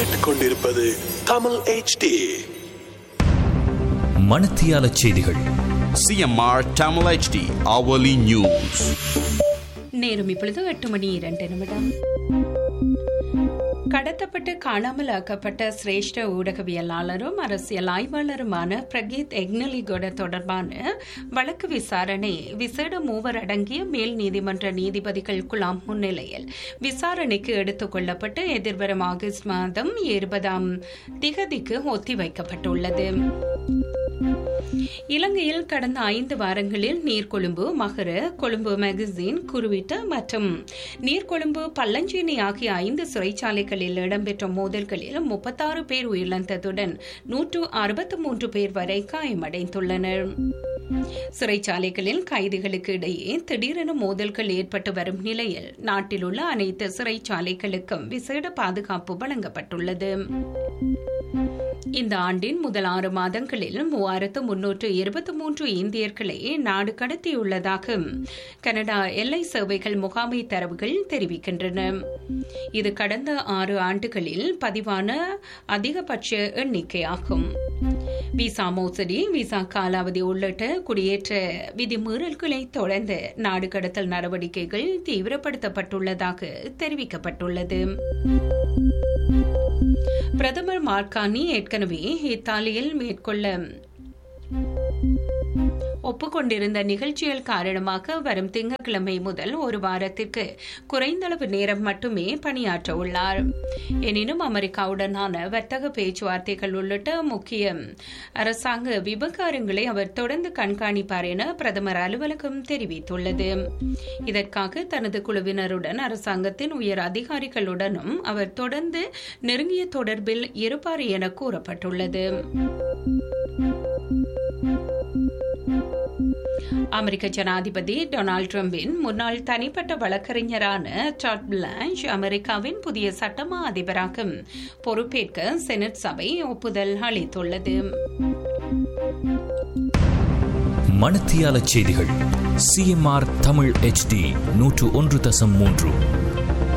கேட்டுக்கொண்டிருப்பது தமிழ் HD மணத்தியால செய்திகள் CMR Tamil HD hourly news. நேரம் இப்பொழுது எட்டு மணி இரண்டு நிமிடம் கடத்தப்பட்டு காணாமல் ஆக்கப்பட்ட சிரேஷ்ட ஊடகவியலாளரும் அரசியல் ஆய்வாளருமான பிரகீத் எக்னலிகொட தொடர்பான வழக்கு விசாரணை விசேட மூவர் அடங்கிய மேல் நீதிமன்ற நீதிபதிகள் குழாம் முன்னிலையில் விசாரணைக்கு எடுத்துக் கொள்ளப்பட்டு எதிர்வரும் ஆகஸ்ட் மாதம் இருபதாம் திகதிக்கு ஒத்திவைக்கப்பட்டுள்ளது இலங்கையில் கடந்த ஐந்து வாரங்களில் நீர்கொழும்பு மகர கொழும்பு மேகசின் குருவிட்ட மற்றும் நீர்கொழும்பு பல்லஞ்சேனி ஆகிய ஐந்து சிறைச்சாலைகளில் இடம்பெற்ற மோதல்களில் முப்பத்தாறு பேர் உயிரிழந்ததுடன் நூற்று அறுபத்து மூன்று பேர் வரை காயமடைந்துள்ளனர் சிறைச்சாலைகளில் கைதிகளுக்கு இடையே திடீரென மோதல்கள் ஏற்பட்டு வரும் நிலையில் நாட்டில் உள்ள அனைத்து சிறைச்சாலைகளுக்கும் விசேட பாதுகாப்பு வழங்கப்பட்டுள்ளது இந்த ஆண்டின் முதல் ஆறு மாதங்களில் மூவாயிரத்து முன்னூற்று இருபத்தி மூன்று இந்தியர்களை நாடு கடத்தியுள்ளதாக கனடா எல்லை சேவைகள் முகாமை தரவுகள் தெரிவிக்கின்றன இது கடந்த ஆறு ஆண்டுகளில் பதிவான அதிகபட்ச எண்ணிக்கையாகும் விசா மோசடி விசா காலாவதி உள்ளிட்ட குடியேற்ற விதிமீறல்களை தொடர்ந்து நாடு கடத்தல் நடவடிக்கைகள் தீவிரப்படுத்தப்பட்டுள்ளதாக தெரிவிக்கப்பட்டுள்ளது பிரதமர் மார்கானி ஏற்கனவே இத்தாலியில் மேற்கொள்ள ஒப்புக்கொண்டிருந்த நிகழ்ச்சிகள் காரணமாக வரும் திங்கட்கிழமை முதல் ஒரு வாரத்திற்கு குறைந்தளவு நேரம் மட்டுமே பணியாற்ற உள்ளார் எனினும் அமெரிக்காவுடனான வர்த்தக பேச்சுவார்த்தைகள் உள்ளிட்ட முக்கிய அரசாங்க விவகாரங்களை அவர் தொடர்ந்து கண்காணிப்பார் என பிரதமர் அலுவலகம் தெரிவித்துள்ளது இதற்காக தனது குழுவினருடன் அரசாங்கத்தின் உயர் அதிகாரிகளுடனும் அவர் தொடர்ந்து நெருங்கிய தொடர்பில் இருப்பார் என கூறப்பட்டுள்ளது அமெரிக்க ஜனாதிபதி டொனால்டு டிரம்பின் முன்னாள் தனிப்பட்ட வழக்கறிஞரான டாட் பிளான்ச் அமெரிக்காவின் புதிய சட்டமா அதிபராக பொறுப்பேற்க செனட் சபை ஒப்புதல் அளித்துள்ளது மணத்தியால செய்திகள் சிஎம்ஆர் தமிழ் HD நூற்று ஒன்று தசம் மூன்று